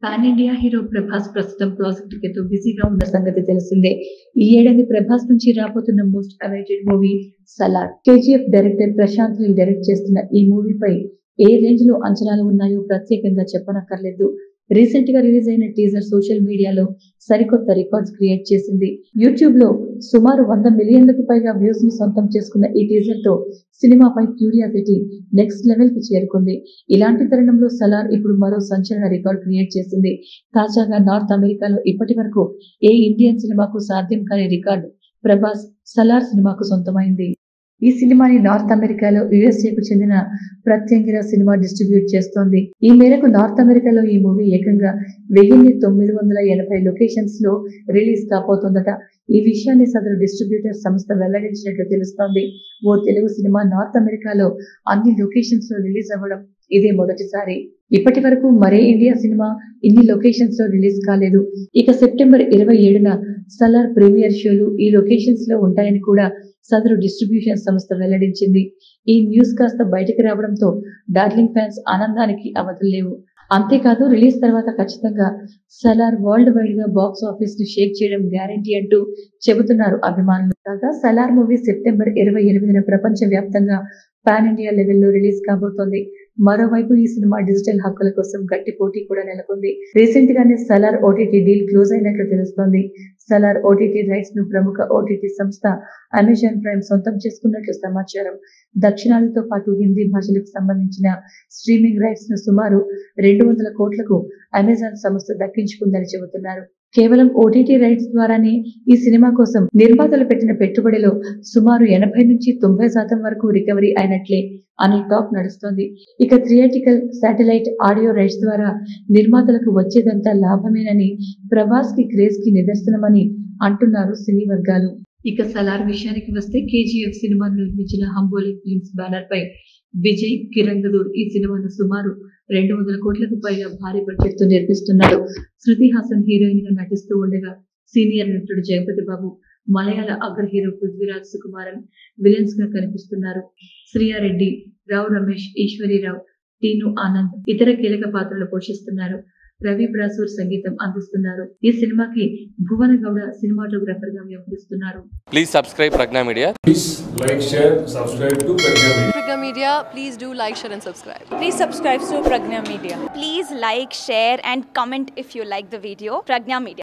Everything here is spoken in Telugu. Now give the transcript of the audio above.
పాన్ ఇండియా హీరో ప్రభాస్ ప్రస్తుతం ప్రాజెక్ట్ తో బిజీగా ఉన్న సంగతి తెలిసిందే ఈ ఏడాది ప్రభాస్ నుంచి రాబోతున్న most awaited movie Salaar KGF director Prashanth Neel direct చేస్తున్న ఈ మూవీపై ఏ రేంజ్ లో అంచనాలు ఉన్నాయో ప్రత్యేకంగా చెప్పనక్కర్లేదు రీసెంట్ గా రిలీజ్ అయిన టీజర్ సోషల్ మీడియాలో సరికొత్త రికార్డ్స్ క్రియేట్ చేసింది యూట్యూబ్ లో సుమారు వంద మిలియన్లకు పైగా వ్యూస్ ని సొంతం చేసుకున్న ఈ టీజర్ తో సినిమాపై క్యూరియాసిటీ నెక్స్ట్ లెవెల్ కి చేరుకుంది ఇలాంటి తరుణంలో సలార్ ఇప్పుడు మరో సంచలన రికార్డ్ క్రియేట్ చేసింది తాజాగా నార్త్ అమెరికాలో ఇప్పటి వరకు ఏ ఇండియన్ సినిమాకు సాధ్యం కాని రికార్డ్ ప్రభాస్ సలార్ సినిమాకు సొంతమైంది ఈ సినిమాని నార్త్ అమెరికాలో యుఎస్ఏ కు చెందిన ప్రత్యంగిర సినిమా డిస్ట్రిబ్యూట్ చేస్తోంది ఈ మేరకు నార్త్ అమెరికాలో ఈ మూవీ ఏకంగా వెయ్యిన్ని తొమ్మిది వందల ఎనభై లొకేషన్స్ లో రిలీజ్ కాబోతోందట ఈ విషయాన్ని సదరు డిస్ట్రిబ్యూటర్ సంస్థ వెల్లడించినట్లు తెలుస్తోంది ఓ తెలుగు సినిమా నార్త్ అమెరికాలో అన్ని లొకేషన్స్ లో రిలీజ్ అవ్వడం ఇదే మొదటిసారి ఇప్పటి వరకు మరే ఇండియా సినిమా ఇన్ని లొకేషన్స్ లో రిలీజ్ కాలేదు ఇక సెప్టెంబర్ ఇరవై ఏడున సలార్ ప్రీమియర్ షోలు ఈ లొకేషన్స్ లో ఉంటాయని కూడా సదరు డిస్ట్రిబ్యూషన్ సంస్థ వెల్లడించింది ఈ న్యూస్ కాస్త బయటకు రావడంతో డార్లింగ్ ఫ్యాన్స్ ఆనందానికి అవధులు లేవు అంతేకాదు రిలీజ్ తర్వాత ఖచ్చితంగా సలార్ వరల్డ్ వైడ్ గా బాక్స్ ఆఫీస్ ని షేక్ చేయడం గ్యారంటీ అంటూ చెబుతున్నారు అభిమానులు కాగా సలార్ మూవీ సెప్టెంబర్ ఇరవై ఎనిమిదిన ప్రపంచ వ్యాప్తంగా పాన్ ఇండియా లెవెల్లో రిలీజ్ కాబోతోంది మరోవైపు ఈ సినిమా డిజిటల్ హక్కుల కోసం గట్టి పోటీ కూడా నెలకొంది రీసెంట్ గానే సలార్ ఓటీటీ డీల్ క్లోజ్ అయినట్లు తెలుస్తోంది సలార్ ఓటీటీ రైట్స్ ను ప్రముఖ ఓటీటీ సంస్థ అమెజాన్ ప్రైమ్ సొంతం చేసుకున్నట్లు సమాచారం దక్షిణాదితో పాటు హిందీ భాషలకు సంబంధించిన స్ట్రీమింగ్ రైట్స్ ను సుమారు రెండు వందల కోట్లకు అమెజాన్ సంస్థ దక్కించుకుందని చెబుతున్నారు కేవలం ఓటీటీ రైట్స్ ద్వారానే ఈ సినిమా కోసం నిర్మాతలు పెట్టిన పెట్టుబడిలో సుమారు ఎనభై నుంచి తొంభై శాతం వరకు రికవరీ అయినట్లే అనే టాక్ నడుస్తోంది ఇక థియేటికల్ శాటిలైట్ ఆడియో రైట్స్ ద్వారా నిర్మాతలకు వచ్చేదంతా లాభమేనని ప్రభాస్ కి క్రేజ్ కి నిదర్శనమని అంటున్నారు సినీ వర్గాలు ఇక సలార్ విషయానికి వస్తే కేజీఎఫ్ సినిమాను నిర్మించిన హంబోలి ఫిల్మ్స్ బ్యానర్ పై విజయ్ కిరణ్ గదూర్ ఈ సినిమాను సుమారు రెండు వందల కోట్లకు పైగా భారీ బడ్జెట్ తో నిర్మిస్తున్నాడు శృతి హాసన్ హీరోయిన్ గా నటిస్తూ ఉండగా సీనియర్ నటుడు జగపతి బాబు మలయాళ అగ్ర హీరో పృథ్వీరాజ్ సుకుమారన్ విలన్స్ గా కనిపిస్తున్నారు శ్రీయారెడ్డి రావు రమేష్ ఈశ్వరీరావు టీను ఆనంద్ ఇతర కీలక పాత్రలు పోషిస్తున్నారు రవి బ్రాసూర్ సంగీతం అందిస్తున్నారు ఈ సినిమాకి భువన గౌడ సినిమాటోగ్రాఫర్ గా వ్యవహరిస్తున్నారు Please subscribe Pragna Media. Please like, share, subscribe to Pragya Media. Pragya Media, please do like, share, and subscribe. Please subscribe to Pragna Media. Please like, share, and comment if you like the video. Pragna Media.